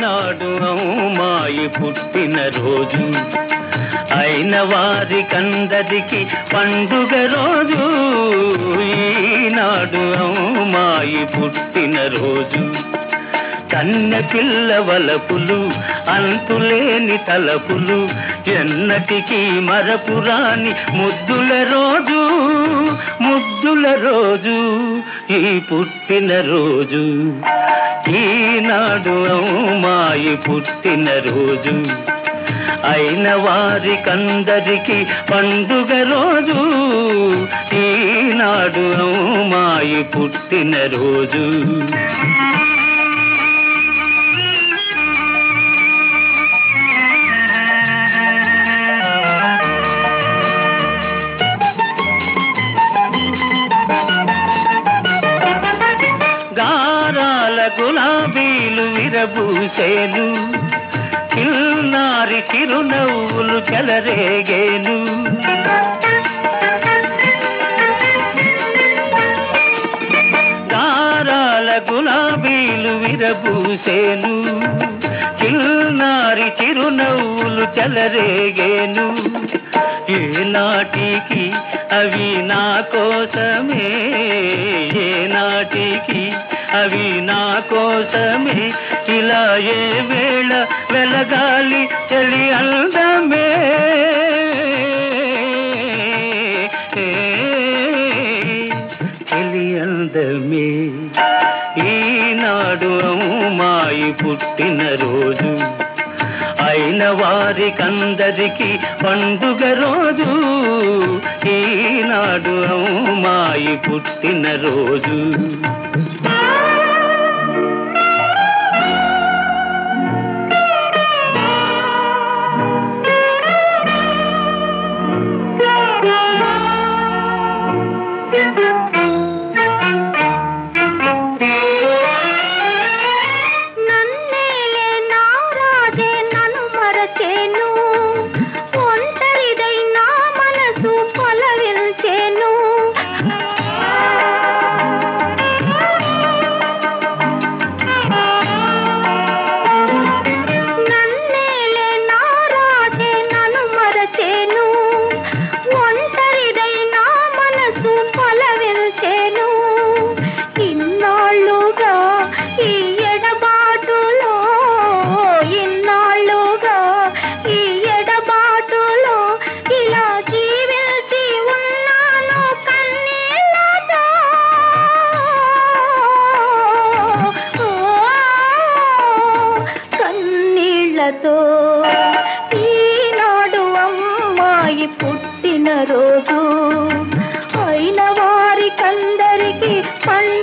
ఈనాడు అమ్మాయి పుట్టిన రోజు అయిన వారికందరికి పండుగ రోజు ఈనాడు అమ్మాయి పుట్టిన రోజు కన్న పిల్ల వలపులు అంతులేని తలపులు ఎన్నటికీ మరపురాని ముద్దుల రోజు ముద్దుల రోజు ఈ పుట్టిన రోజు ఈనాడు అమ్మాయి పుట్టిన రోజు అయిన వారికందరికి పండుగ రోజు ఈనాడు అమ్మాయి పుట్టిన రోజు గారాల గులాబీలు విరబూసేను చిన్నారి చిరునవ్వులు చెలరేగేను గారాల గులాబీలు విరబూసేను చిన్నారి చిరునవ్వులు చెలరేగేను ఏనాటికి అవి నా కోసమే ఏనాటికి అవి నా కోసమే ఇలా ఏ వేళ వెలగాలి చలి అందమే చలి అందమే ఈనాడు అమ్మాయి పుట్టిన రోజు అయిన వారికందరికి పండుగ రోజు ఈనాడు అమ్మాయి పుట్టిన రోజు నన్నేలే నారాజే నన్ను మరచేను ఒంటరిదై నా మనసు పలవిల్చేను నన్నేలే నారాజే నన్ను మరచేను ఒంటరిదై నా మనసు పలవిల్చేను ఇన్నాళ్ళుగా ఈ ఎడబాటులో ఇన్నాళ్ళుగా ఈ ఎడబాటులో ఇలా జీవించి ఉన్నాను కన్నీళ్ళతో కన్నీళ్ళతో ఈనాడు అమ్మాయి పుట్టిన రోజు అయిన వారికందరికి పండుగ